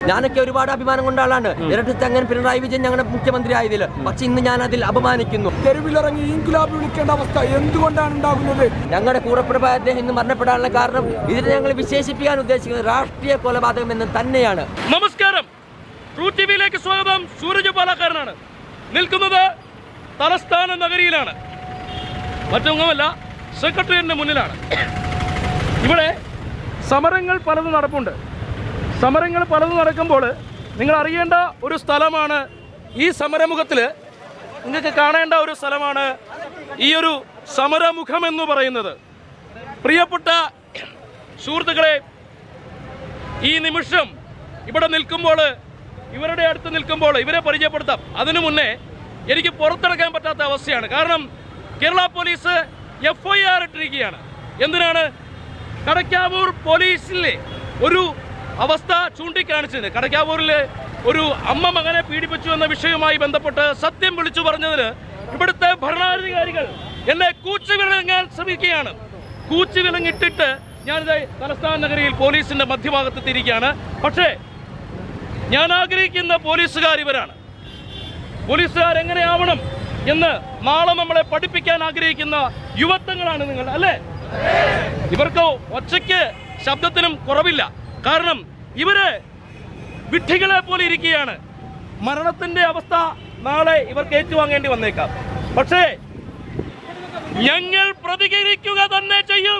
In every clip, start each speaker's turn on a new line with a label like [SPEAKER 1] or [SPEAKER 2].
[SPEAKER 1] ഞാനൊക്കെ ഒരുപാട് അഭിമാനം കൊണ്ട ആളാണ് ഇരട്ടത്തങ്ങൻ പിണറായി വിജയൻ ഞങ്ങളുടെ മുഖ്യമന്ത്രി ആയതിൽ പക്ഷെ ഇന്ന് ഞാൻ അതിൽ അപമാനിക്കുന്നു
[SPEAKER 2] തെരുവിലിറങ്ങി ഇൻകുലാബ് വിളിക്കേണ്ട അവസ്ഥ എന്തുകൊണ്ടാണ് ഉണ്ടാകുന്നത്
[SPEAKER 1] ഞങ്ങളുടെ കൂടപ്പിറപ്പ് അദ്ദേഹം ഇന്ന് മരണപ്പെടാനുള്ള കാരണം ഇതിനെ ഞങ്ങൾ വിശേഷിപ്പിക്കാൻ ഉദ്ദേശിക്കുന്നത് രാഷ്ട്രീയ കൊലപാതകം എന്ന് തന്നെയാണ്
[SPEAKER 3] നമസ്കാരം ട്രൂ ടി വിയിലേക്ക് സ്വാഗതം സൂരജ് പാലക്കാരനാണ് നിൽക്കുന്നത് തലസ്ഥാന നഗരിയിലാണ് മറ്റൊന്നുമല്ല സെക്രട്ടേറിയറ്റിന്റെ മുന്നിലാണ് ഇവിടെ സമരങ്ങൾ പലതും നടപ്പുണ്ട് സമരങ്ങൾ പലതും നടക്കുമ്പോൾ നിങ്ങൾ അറിയേണ്ട ഒരു സ്ഥലമാണ് ഈ സമരമുഖത്തിൽ നിങ്ങൾക്ക് കാണേണ്ട ഒരു സ്ഥലമാണ് ഈ ഒരു സമരമുഖം എന്ന് പറയുന്നത് പ്രിയപ്പെട്ട സുഹൃത്തുക്കളെ ഈ നിമിഷം ഇവിടെ നിൽക്കുമ്പോൾ ഇവരുടെ അടുത്ത് നിൽക്കുമ്പോൾ ഇവരെ പരിചയപ്പെടുത്താം അതിനു മുന്നേ എനിക്ക് പുറത്തിറക്കാൻ പറ്റാത്ത അവസ്ഥയാണ് കാരണം Kerala police F I R ഇട്ടിരിക്കുകയാണ് എന്തിനാണ് കടക്കാവൂർ പോലീസിലെ ഒരു അവസ്ഥ ചൂണ്ടിക്കാണിച്ചതിന് കടക്കാവൂരിലെ ഒരു അമ്മ മകനെ പീഡിപ്പിച്ചു എന്ന വിഷയവുമായി ബന്ധപ്പെട്ട് സത്യം വിളിച്ചു പറഞ്ഞതിന് ഇവിടുത്തെ ഭരണാധികാരികൾ എന്നെ കൂച്ചുവിലങ്ങാൻ ശ്രമിക്കുകയാണ് കൂച്ചുവിലങ്ങിട്ടിട്ട് ഞാനിത് തലസ്ഥാന നഗരിയിൽ പോലീസിന്റെ മധ്യഭാഗത്ത് എത്തിയിരിക്കുകയാണ് പക്ഷേ ഞാൻ ആഗ്രഹിക്കുന്ന പോലീസുകാർ ഇവരാണ് പോലീസുകാർ എങ്ങനെയാവണം എന്ന് നാളെ നമ്മളെ പഠിപ്പിക്കാൻ ആഗ്രഹിക്കുന്ന യുവത്വങ്ങളാണ് നിങ്ങൾ അല്ലേ ഇവർക്ക് ഒച്ചയ്ക്ക് ശബ്ദത്തിനും കുറവില്ല കാരണം ഇവര് വിഡ്ഢികളെ പോലെ ഇരിക്കുകയാണ് മരണത്തിന്റെ അവസ്ഥ നാളെ ഇവർക്ക് ഏറ്റുവാങ്ങേണ്ടി വന്നേക്കാം പക്ഷേ ഞങ്ങൾ പ്രതികരിക്കുക തന്നെ ചെയ്യും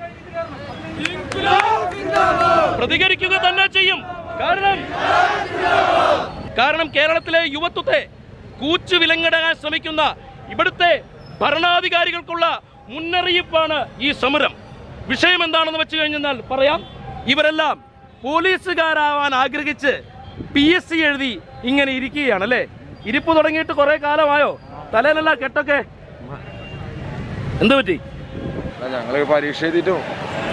[SPEAKER 3] പ്രതികരിക്കുക തന്നെ ചെയ്യും കാരണം കാരണം കേരളത്തിലെ യുവത്വത്തെ കൂച്ചു വിലങ്ങിടാൻ ശ്രമിക്കുന്ന ഇവിടുത്തെ ഭരണാധികാരികൾക്കുള്ള മുന്നറിയിപ്പാണ് ഈ സമരം വിഷയം എന്താണെന്ന് വെച്ച് കഴിഞ്ഞാൽ പറയാം ഇവരെല്ലാം പോലീസുകാരാവാൻ ആഗ്രഹിച്ച് പി എസ് സി എഴുതി ഇങ്ങനെ ഇരിക്കുകയാണ് അല്ലേ ഇരിപ്പ് തുടങ്ങിയിട്ട് കുറെ കാലമായോ തലേനല്ല കെട്ടൊക്കെ എന്ത് പറ്റി
[SPEAKER 4] ഞങ്ങള് പരീക്ഷ എഴുതിയിട്ടും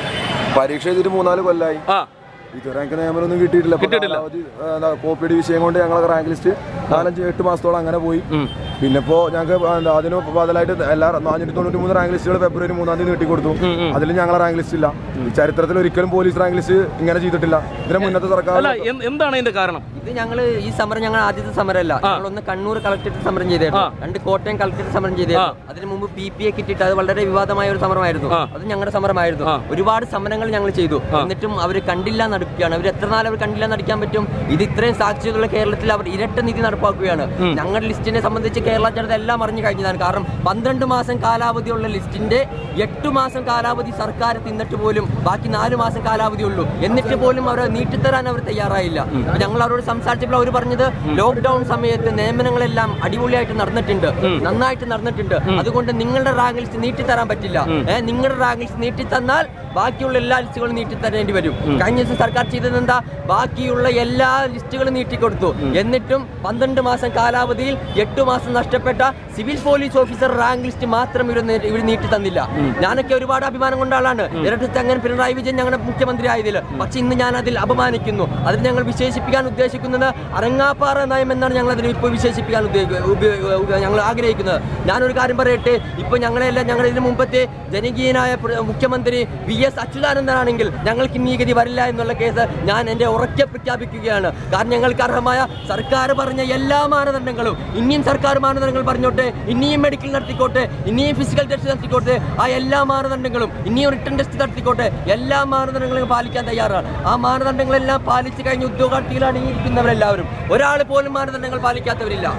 [SPEAKER 4] പരീക്ഷ എഴുതിയിട്ട് മൂന്നാല് കൊല്ലായി
[SPEAKER 3] ആ
[SPEAKER 4] ഇതുവരെ ഞങ്ങൾക്ക് നിയമനമൊന്നും കിട്ടിയിട്ടില്ല ഇപ്പൊ
[SPEAKER 3] കിട്ടിയിട്ടില്ല.
[SPEAKER 4] കാലാവധി, ആ, എന്താ, കോപ്പിയുടെ വിഷയം കൊണ്ട് ഞങ്ങളെ റാങ്ക് ലിസ്റ്റ് നാലഞ്ച് എട്ട് മാസത്തോളം അങ്ങനെ പോയി പിന്നെ ഇപ്പോ ഞങ്ങൾക്ക് എന്താ, അതിന് ബദലായിട്ട് എല്ലാ നാനൂറ്റി തൊണ്ണൂറ്റി മൂന്ന് റാങ്ക് ലിസ്റ്റുകൾ ഫെബ്രുവരി മൂന്നാം തീയതി നീട്ടി കൊടുത്തു അതിൽ ഞങ്ങളെ റാങ്ക് ലിസ്റ്റ് ഇല്ല ഈ ചരിത്രത്തിൽ ഒരിക്കലും പോലീസ് റാങ്ക് ലിസ്റ്റ് ഇങ്ങനെ ചെയ്തിട്ടില്ല ഇതിന് മുന്നത്തെ സർക്കാർ
[SPEAKER 3] അല്ല എന്ത്- എന്താണ് ഇതിന്റെ കാരണം
[SPEAKER 1] ഇത് ഞങ്ങൾ ഈ സമരം ഞങ്ങൾ ആദ്യത്തെ സമരമല്ല ഞങ്ങൾ ഒന്ന് കണ്ണൂർ കളക്ടറേറ്റ് സമരം ചെയ്തായിരുന്നു
[SPEAKER 3] ആ.
[SPEAKER 1] രണ്ട് കോട്ടയം കളക്ടറേറ്റ് സമരം ചെയ്തായിരുന്നു അതിന് മുമ്പ് പി പി എ കിട്ടിയിട്ട് അത് വളരെ വിവാദമായ ഒരു സമരമായിരുന്നു
[SPEAKER 3] ആ.
[SPEAKER 1] അത് ഞങ്ങളുടെ സമരമായിരുന്നു
[SPEAKER 3] ആ.
[SPEAKER 1] ഒരുപാട് സമരങ്ങൾ ഞങ്ങൾ ചെയ്തു എന്നിട്ടും അവർ കണ്ടില്ല നടക്കുകയാണ് അവർ എത്ര നാൾ അവർ കണ്ടില്ല നടിക്കാൻ പറ്റും ഇത് ഇത്രയും സാക്ഷ്യതയുള്ള കേരളത്തിൽ അവർ ഇരട്ട നീതി നടപ്പാക്കുകയാണ് ഞങ്ങളുടെ ലിസ്റ്റിനെ സംബന്ധിച്ച് കേരള ജനത എല്ലാം അറിഞ്ഞു കഴിഞ്ഞതാണ് കാരണം പന്ത്രണ്ട് മാസം കാലാവധിയുള്ള ലിസ്റ്റിന്റെ എട്ട് മാസം കാലാവധി സർക്കാർ തിന്നിട്ട് പോലും ബാക്കി നാല് മാസം കാലാവധി ഉള്ളൂ എന്നിട്ട് പോലും അവർ നീട്ടിത്തരാൻ അവർ തയ്യാറായില്ല അപ്പൊ ഞങ്ങൾ അവരോട് സംസാരിച്ചപ്പോൾ അവർ പറഞ്ഞത് ലോക്ക്ഡൌൺ സമയത്ത് നിയമനങ്ങളെല്ലാം അടിപൊളിയായിട്ട് നടന്നിട്ടുണ്ട് നന്നായിട്ട് നടന്നിട്ടുണ്ട് അതുകൊണ്ട് നിങ്ങളുടെ റാങ്ക് ലിസ്റ്റ് നീട്ടിത്തരാൻ പറ്റില്ല ഏഹ് നിങ്ങളുടെ റാങ്ക് ലിസ്റ്റ് നീട്ടിത്തന്നാൽ ബാക്കിയുള്ള എല്ലാ ലിസ്റ്റുകളും നീട്ടിത്തരേണ്ടി വരും കഴിഞ്ഞ ദിവസം സർക്കാർ ചെയ്തത് എന്താ ബാക്കിയുള്ള എല്ലാ ലിസ്റ്റുകളും നീട്ടിക്കൊടുത്തു എന്നിട്ടും പന്ത്രണ്ട് മാസം കാലാവധിയിൽ എട്ട് മാസം നഷ്ടപ്പെട്ട civil police officer rank list മാത്രം ഇവർ നേ- ഇവർ നീട്ടി തന്നില്ല ഞാനൊക്കെ ഒരുപാട് അഭിമാനം കൊണ്ട ആളാണ് ഇരട്ടത്തങ്ങൻ പിണറായി വിജയൻ ഞങ്ങളുടെ മുഖ്യമന്ത്രി ആയതിൽ പക്ഷെ ഇന്ന് ഞാൻ അതിൽ അപമാനിക്കുന്നു അതിന് ഞങ്ങൾ വിശേഷിപ്പിക്കാൻ ഉദ്ദേശിക്കുന്നത് അരങ്ങാപ്പാറ നയം എന്നാണ് ഞങ്ങൾ അതിനെ ഇപ്പോൾ വിശേഷിപ്പിക്കാൻ ഉദ്ദേശി- ഉപ- ഉപ- ഞങ്ങൾ ആഗ്രഹിക്കുന്നത് ഞാനൊരു കാര്യം പറയട്ടെ ഇപ്പൊ ഞങ്ങളെല്ലാം ഞങ്ങളുടെ ഇതിനു മുമ്പത്തെ ജനകീയനായ പ്ര- മുഖ്യമന്ത്രി വി എസ് അച്യുതാനന്ദനാണെങ്കിൽ ഞങ്ങൾക്ക് ഇനി ഈ ഗതി വരില്ല എന്നുള്ള കേസ് ഞാൻ എൻ്റെ ഉറക്കെ പ്രഖ്യാപിക്കുകയാണ് കാരണം ഞങ്ങൾക്ക് അർഹമായ സർക്കാർ പറഞ്ഞ എല്ലാ മാനദണ്ഡങ്ങളും ഇനിയും സർക്കാർ മാനദണ്ഡങ്ങൾ പറഞ്ഞോട്ടെ ഇനിയും മെഡിക്കൽ നടത്തിക്കോട്ടെ ഇനിയും ഫിസിക്കൽ ടെസ്റ്റ് നടത്തിക്കോട്ടെ ആ എല്ലാ മാനദണ്ഡങ്ങളും ഇനിയും റിട്ടേൺ ടെസ്റ്റ് നടത്തിക്കോട്ടെ എല്ലാ മാനദണ്ഡങ്ങളും പാലിക്കാൻ തയ്യാറാണ് ആ മാനദണ്ഡങ്ങളെല്ലാം പാലിച്ചു കഴിഞ്ഞ ഉദ്യോഗാർത്ഥികളാണ് ഈ ഇരിക്കുന്നവരെല്ലാവരും ഒരാൾ പോലും മാനദണ്ഡങ്ങൾ പാലിക്കാത്തവരില്ല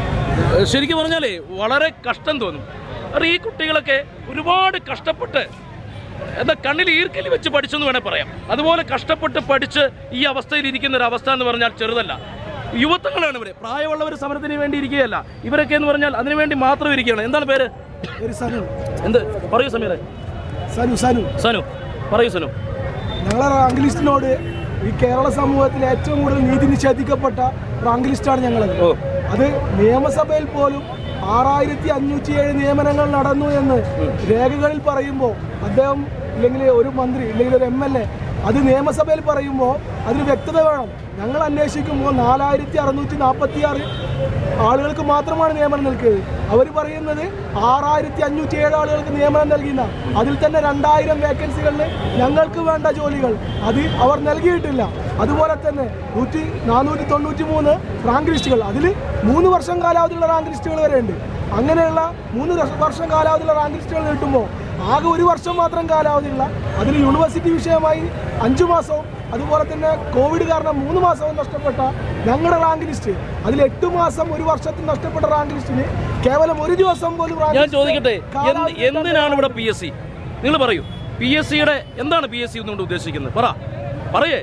[SPEAKER 3] ഏഹ് ശരിക്കും പറഞ്ഞാലേ വളരെ കഷ്ടം തോന്നും കാരണം ഈ കുട്ടികളൊക്കെ ഒരുപാട് കഷ്ടപ്പെട്ട് എന്താ കണ്ണിൽ ഈർക്കലി വെച്ച് പഠിച്ചെന്ന് വേണേൽ പറയാം അതുപോലെ കഷ്ടപ്പെട്ട് പഠിച്ച് ഈ അവസ്ഥയിൽ ഇരിക്കുന്ന ഒരു അവസ്ഥ എന്ന് പറഞ്ഞാൽ ചെറുതല്ല യുവത്വങ്ങളാണ് ഇവര് പ്രായമുള്ളവർ സമരത്തിന് വേണ്ടി ഇരിക്കുകയല്ല ഇവരൊക്കെ എന്ന് പറഞ്ഞാൽ അതിനു വേണ്ടി മാത്രം ഇരിക്കുകയാണ് എന്താണ് പേര്
[SPEAKER 2] ഒരു സനു
[SPEAKER 3] എന്ത് പറയൂ സമീറെ
[SPEAKER 2] സനു സനു
[SPEAKER 3] സനു പറയൂ സനു
[SPEAKER 2] ഞങ്ങളെ റാങ്ക് ലിസ്റ്റിനോട് ഈ കേരള സമൂഹത്തിൽ ഏറ്റവും കൂടുതൽ നീതി നിഷേധിക്കപ്പെട്ട റാങ്ക് ലിസ്റ്റാണ് ഞങ്ങളത്
[SPEAKER 3] ഓ
[SPEAKER 2] അത് നിയമസഭയിൽ പോലും ആറായിരത്തി അഞ്ഞൂറ്റി ഏഴ് നിയമനങ്ങൾ നടന്നു എന്ന് രേഖകളിൽ പറയുമ്പോൾ അദ്ദേഹം ഇല്ലെങ്കിൽ ഒരു മന്ത്രി ഇല്ലെങ്കിൽ ഒരു എം എൽ എ അത് നിയമസഭയിൽ പറയുമ്പോൾ അതിന് വ്യക്തത വേണം ഞങ്ങൾ അന്വേഷിക്കുമ്പോൾ നാലായിരത്തി അറുന്നൂറ്റി നാൽപ്പത്തി ആറ് ആളുകൾക്ക് മാത്രമാണ് നിയമനം നൽകിയത് അവർ പറയുന്നത് ആറായിരത്തി അഞ്ഞൂറ്റി ഏഴ് ആളുകൾക്ക് നിയമനം നൽകിയെന്ന അതിൽ തന്നെ രണ്ടായിരം വേക്കൻസികളിൽ ഞങ്ങൾക്ക് വേണ്ട ജോലികൾ അത് അവർ നൽകിയിട്ടില്ല അതുപോലെ തന്നെ നൂറ്റി നാനൂറ്റി തൊണ്ണൂറ്റി മൂന്ന് റാങ്ക് ലിസ്റ്റുകൾ അതിൽ മൂന്ന് വർഷം കാലാവധിയുള്ള റാങ്ക് ലിസ്റ്റുകൾ വരെ ഉണ്ട് അങ്ങനെയുള്ള മൂന്ന് വർഷ- വർഷം കാലാവധിയുള്ള റാങ്ക് ലിസ്റ്റുകൾ കിട്ടുമ്പോൾ ആകെ ഒരു വർഷം മാത്രം കാലാവധിയുള്ള അതിൽ യൂണിവേഴ്സിറ്റി വിഷയമായി അഞ്ചു മാസവും അതുപോലെ തന്നെ കോവിഡ് കാരണം മൂന്ന് മാസവും നഷ്ടപ്പെട്ട ഞങ്ങളുടെ റാങ്ക് ലിസ്റ്റ് അതിൽ എട്ട് മാസം ഒരു വർഷത്തിൽ നഷ്ടപ്പെട്ട റാങ്ക് ലിസ്റ്റിന് കേവലം ഒരു ദിവസം പോലും റാങ്ക്
[SPEAKER 3] ഞാൻ
[SPEAKER 2] ലിസ്റ്റ്
[SPEAKER 3] ചോദിക്കട്ടെ എന്ത്
[SPEAKER 2] കാലാവധി
[SPEAKER 3] എന്തിനാണ് ഇവിടെ പി എസ് സി നിങ്ങൾ പറയൂ പി എസ് സിയുടെ എന്താണ് പി എസ് സി എന്നുകൊണ്ട് ഉദ്ദേശിക്കുന്നത് പറ പറയേ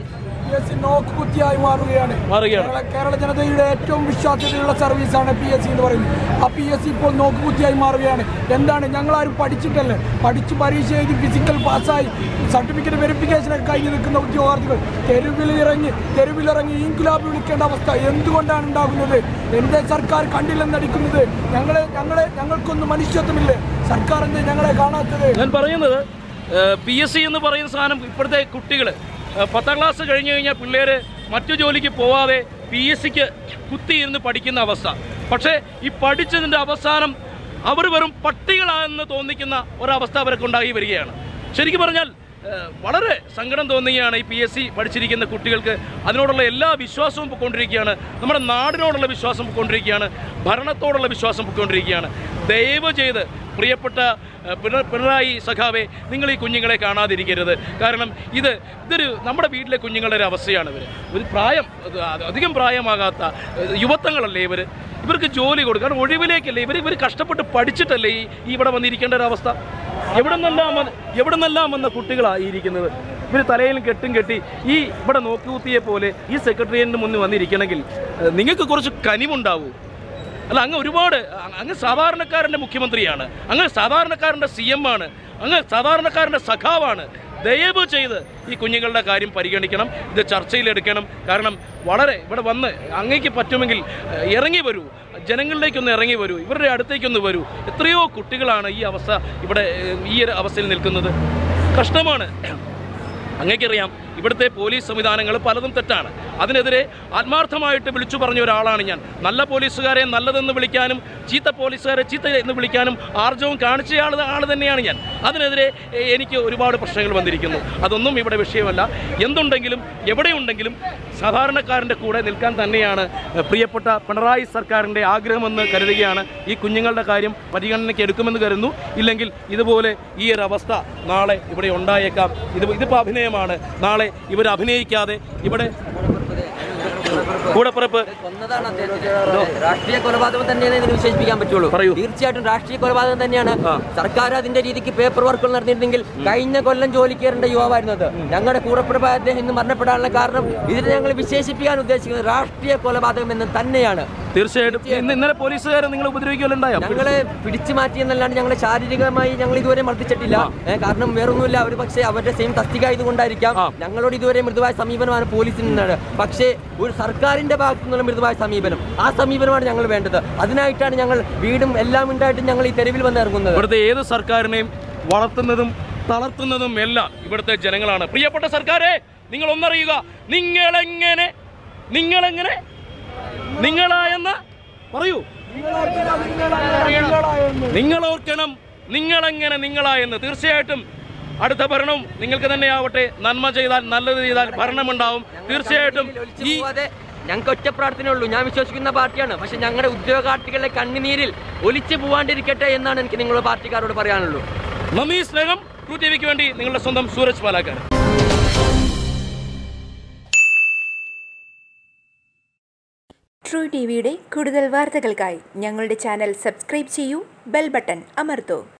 [SPEAKER 5] പി എസ് സി നോക്ക് കുത്തിയായി മാറുകയാണ്
[SPEAKER 3] മാറുകയാണ്.
[SPEAKER 5] കേരള- കേരള ജനതയുടെ ഏറ്റവും വിശ്വാസ്യതയുള്ള സർവീസാണ് പി എസ് സി എന്ന് പറയുന്നത് ആ പി എസ് സി ഇപ്പോൾ നോക്ക് കുത്തിയായി മാറുകയാണ് എന്താണ് ഞങ്ങളാരും പഠിച്ചിട്ടല്ലേ പഠിച്ച് പരീക്ഷ എഴുതി ഫിസിക്കൽ പാസ്സായി സർട്ടിഫിക്കറ്റ് വെരിഫിക്കേഷനൊക്കെ കഴിഞ്ഞ് നിൽക്കുന്ന ഉദ്യോഗാർത്ഥികൾ തെരുവിൽ ഇറങ്ങി തെരുവിലിറങ്ങി ഇൻകുലാബ് വിളിക്കേണ്ട അവസ്ഥ എന്തുകൊണ്ടാണ് ഉണ്ടാകുന്നത് എന്റെ സർക്കാർ കണ്ടില്ലെന്നടിക്കുന്നത് ഞങ്ങളെ ഞങ്ങളെ ഞങ്ങൾക്കൊന്നും മനുഷ്യത്വമില്ലേ സർക്കാർ എന്താ ഞങ്ങളെ കാണാത്തത്
[SPEAKER 3] ഞാൻ പറയുന്നത് പി എസ് സി എന്ന് പറയുന്ന സാധനം ഇപ്പോഴത്തെ കുട്ടികൾ പത്താം ക്ലാസ് കഴിഞ്ഞു കഴിഞ്ഞാൽ പിള്ളേർ മറ്റു ജോലിക്ക് പോവാതെ പി എസ് സിക്ക് കുത്തിയിരുന്ന് പഠിക്കുന്ന അവസ്ഥ പക്ഷേ ഈ പഠിച്ചതിൻ്റെ അവസാനം അവർ വെറും പട്ടികളാണെന്ന് തോന്നിക്കുന്ന ഒരവസ്ഥ അവർക്ക് ഉണ്ടായി വരികയാണ് ശരിക്കും പറഞ്ഞാൽ ഏഹ്, വളരെ സങ്കടം തോന്നുകയാണ് ഈ പി എസ് സി പഠിച്ചിരിക്കുന്ന കുട്ടികൾക്ക് അതിനോടുള്ള എല്ലാ വിശ്വാസവും പൊയ്ക്കൊണ്ടിരിക്കുകയാണ് നമ്മുടെ നാടിനോടുള്ള വിശ്വാസം പൊയ്ക്കൊണ്ടിരിക്കുകയാണ് ഭരണത്തോടുള്ള വിശ്വാസം പൊയ്ക്കൊണ്ടിരിക്കുകയാണ് ദയവ് ചെയ്ത് പ്രിയപ്പെട്ട ഏഹ്, പിണ- പിണറായി സഖാവെ നിങ്ങൾ ഈ കുഞ്ഞുങ്ങളെ കാണാതിരിക്കരുത് കാരണം ഇത് ഇതൊരു നമ്മുടെ വീട്ടിലെ കുഞ്ഞുങ്ങളുടെ ഒരു അവസ്ഥയാണ് ഇവർ ഒരു പ്രായം അത് അധികം പ്രായമാകാത്ത ഏഹ്, യുവത്വങ്ങളല്ലേ ഇവർ ഇവർക്ക് ജോലി കൊടുക്കുക കാരണം ഒഴിവിലേക്കല്ലേ ഇവർ ഇവർ കഷ്ടപ്പെട്ട് പഠിച്ചിട്ടല്ലേ ഈ ഈ ഇവിടെ വന്നിരിക്കേണ്ട ഒരു അവസ്ഥ എവിടെ നിന്നെല്ലാം വന്ന് എവിടെ നിന്നെല്ലാം വന്ന കുട്ടികളാണ് ഈ ഇരിക്കുന്നത് ഇവർ തലയിലും കെട്ടും കെട്ടി ഈ ഇവിടെ നോക്കുകുത്തിയെ പോലെ ഈ സെക്രട്ടേറിയറ്റിന് മുന്നിൽ വന്നിരിക്കണമെങ്കിൽ ഏഹ്, നിങ്ങൾക്ക് കുറച്ച് കനിവുണ്ടാവൂ അല്ല അങ്ങ് ഒരുപാട് അ- അങ്ങ് സാധാരണക്കാരൻ്റെ മുഖ്യമന്ത്രിയാണ് അങ്ങ് സാധാരണക്കാരൻ്റെ സി എം ആണ് അങ്ങ് സാധാരണക്കാരൻ്റെ സഖാവാണ് ദയവ് ചെയ്ത് ഈ കുഞ്ഞുങ്ങളുടെ കാര്യം പരിഗണിക്കണം ഇത് ചർച്ചയിലെടുക്കണം കാരണം വളരെ ഇവിടെ വന്ന് അങ്ങേക്ക് പറ്റുമെങ്കിൽ ഏഹ്, ഇറങ്ങി വരൂ ജനങ്ങളിലേക്കൊന്ന് ഇറങ്ങി വരൂ ഇവരുടെ അടുത്തേക്കൊന്ന് വരൂ എത്രയോ കുട്ടികളാണ് ഈ അവസ്ഥ ഇവിടെ ഏഹ്, ഈ ഒരു അവസ്ഥയിൽ നിൽക്കുന്നത് കഷ്ടമാണ് അങ്ങേക്കറിയാം ഇവിടുത്തെ പോലീസ് സംവിധാനങ്ങൾ പലതും തെറ്റാണ് അതിനെതിരെ ആത്മാർത്ഥമായിട്ട് വിളിച്ചു പറഞ്ഞ ഒരാളാണ് ഞാൻ നല്ല പോലീസുകാരെ നല്ലതെന്ന് വിളിക്കാനും ചീത്ത പോലീസുകാരെ ചീത്ത എന്ന് വിളിക്കാനും ആർജവും കാണിച്ചയാൾ ആൾ തന്നെയാണ് ഞാൻ അതിനെതിരെ എ- എനിക്ക് ഒരുപാട് പ്രശ്നങ്ങൾ വന്നിരിക്കുന്നു അതൊന്നും ഇവിടെ വിഷയമല്ല എന്തുണ്ടെങ്കിലും എവിടെയുണ്ടെങ്കിലും സാധാരണക്കാരൻ്റെ കൂടെ നിൽക്കാൻ തന്നെയാണ് എഹ്, പ്രിയപ്പെട്ട പിണറായി സർക്കാരിൻ്റെ ആഗ്രഹമെന്ന് കരുതുകയാണ് ഈ കുഞ്ഞുങ്ങളുടെ കാര്യം പരിഗണനയ്ക്ക് എടുക്കുമെന്ന് കരുതുന്നു ഇല്ലെങ്കിൽ ഇതുപോലെ ഈ ഒരു അവസ്ഥ നാളെ ഇവിടെ ഉണ്ടായേക്കാം ഇത് ഇതിപ്പോൾ അഭിനയമാണ് നാളെ ഇവർ അഭിനയിക്കാതെ ഇവിടെ കൂടപ്പിറപ്പ്
[SPEAKER 1] കൊന്നതാണ് അദ്ദേഹത്തിന് രാഷ്ട്രീയ കൊലപാതകം തന്നെയാണ് ഇതിന് വിശേഷിപ്പിക്കാൻ പറ്റുള്ളൂ
[SPEAKER 3] പറയൂ.
[SPEAKER 1] തീർച്ചയായിട്ടും രാഷ്ട്രീയ കൊലപാതകം തന്നെയാണ്
[SPEAKER 3] ആ.
[SPEAKER 1] സർക്കാർ അതിന്റെ രീതിക്ക് പേപ്പർ വർക്കുകൾ നടത്തിയിരുന്നെങ്കിൽ കഴിഞ്ഞ കൊല്ലം ജോലിക്ക് കയറേണ്ട യുവാവായിരുന്നത് ഞങ്ങളുടെ കൂടപ്പിറപ്പ് അദ്ദേഹം ഇന്ന് മരണപ്പെടാനുള്ള കാരണം ഇതിനെ ഞങ്ങൾ വിശേഷിപ്പിക്കാൻ ഉദ്ദേശിക്കുന്നത് രാഷ്ട്രീയ കൊലപാതകം എന്ന് തന്നെയാണ്
[SPEAKER 3] തീർച്ചയായിട്ടും ഇന്ന് ഇന്നലെ പോലീസുകാരെ നിങ്ങൾ ഉപദ്രവിക്കുമല്ലുണ്ടായോ
[SPEAKER 1] ഞങ്ങളെ പിടിച്ചു മാറ്റിയെന്നല്ലാണ്ട് ഞങ്ങളെ ശാരീരികമായി ഞങ്ങൾ ഇതുവരെ മർദ്ദിച്ചിട്ടില്ല ഏ, കാരണം വേറൊന്നുമില്ല അവർ പക്ഷേ അവരുടെ സെയിം തസ്തിക ആയതുകൊണ്ടായിരിക്കാം
[SPEAKER 3] ആ.
[SPEAKER 1] ഞങ്ങളോട് ഇതുവരെ മൃദുവായ സമീപനമാണ് പോലീസിൽ നിന്നാണ് പക്ഷേ ഒരു സർക്കാരിന്റെ ഭാഗത്തു നിന്നുള്ള മൃദുവായ സമീപനം ആ സമീപനമാണ് ഞങ്ങൾ വേണ്ടത് അതിനായിട്ടാണ് ഞങ്ങൾ വീടും എല്ലാം ഉണ്ടായിട്ടും ഞങ്ങൾ ഈ തെരുവിൽ വന്ന് ഇറങ്ങുന്നത്
[SPEAKER 3] ഇവിടുത്തെ ഏത് സർക്കാരിനെയും വളർത്തുന്നതും തളർത്തുന്നതും എല്ലാം ഇവിടുത്തെ ജനങ്ങളാണ് പ്രിയപ്പെട്ട സർക്കാരെ നിങ്ങൾ ഒന്നറിയുക നിങ്ങളെങ്ങനെ നിങ്ങളെങ്ങനെ നിങ്ങളായെന്ന് പറയൂ നിങ്ങൾ ഓർക്കണം നിങ്ങളെങ്ങനെ നിങ്ങളായെന്ന് തീർച്ചയായിട്ടും അടുത്ത ഭരണം നിങ്ങൾക്ക് തന്നെ ആവട്ടെ നന്മ ചെയ്താൽ നല്ലത് ചെയ്താൽ ഭരണമുണ്ടാവും തീർച്ചയായിട്ടും
[SPEAKER 1] ഒലിച്ചു
[SPEAKER 3] ഈ
[SPEAKER 1] പോവാതെ ഞങ്ങൾക്ക് ഒറ്റ പ്രാർത്ഥനയുള്ളൂ ഞാൻ വിശ്വസിക്കുന്ന പാർട്ടിയാണ് പക്ഷെ ഞങ്ങളുടെ ഉദ്യോഗാർത്ഥികളുടെ കണ്ണുനീരിൽ ഒലിച്ചു പോവാണ്ടിരിക്കട്ടെ എന്നാണ് എനിക്ക് നിങ്ങളുടെ പാർട്ടിക്കാരോട് പറയാനുള്ളൂ
[SPEAKER 3] നന്ദി സ്നേഹം ടു ടി വിക്ക് വേണ്ടി നിങ്ങളുടെ സ്വന്തം സൂരജ് പാലാക്കാർ
[SPEAKER 6] ട്രൂ ടി വിയുടെ കൂടുതൽ വാർത്തകൾക്കായി ഞങ്ങളുടെ ചാനൽ സബ്സ്ക്രൈബ് ചെയ്യൂ ബെൽ ബട്ടൺ അമർത്തൂ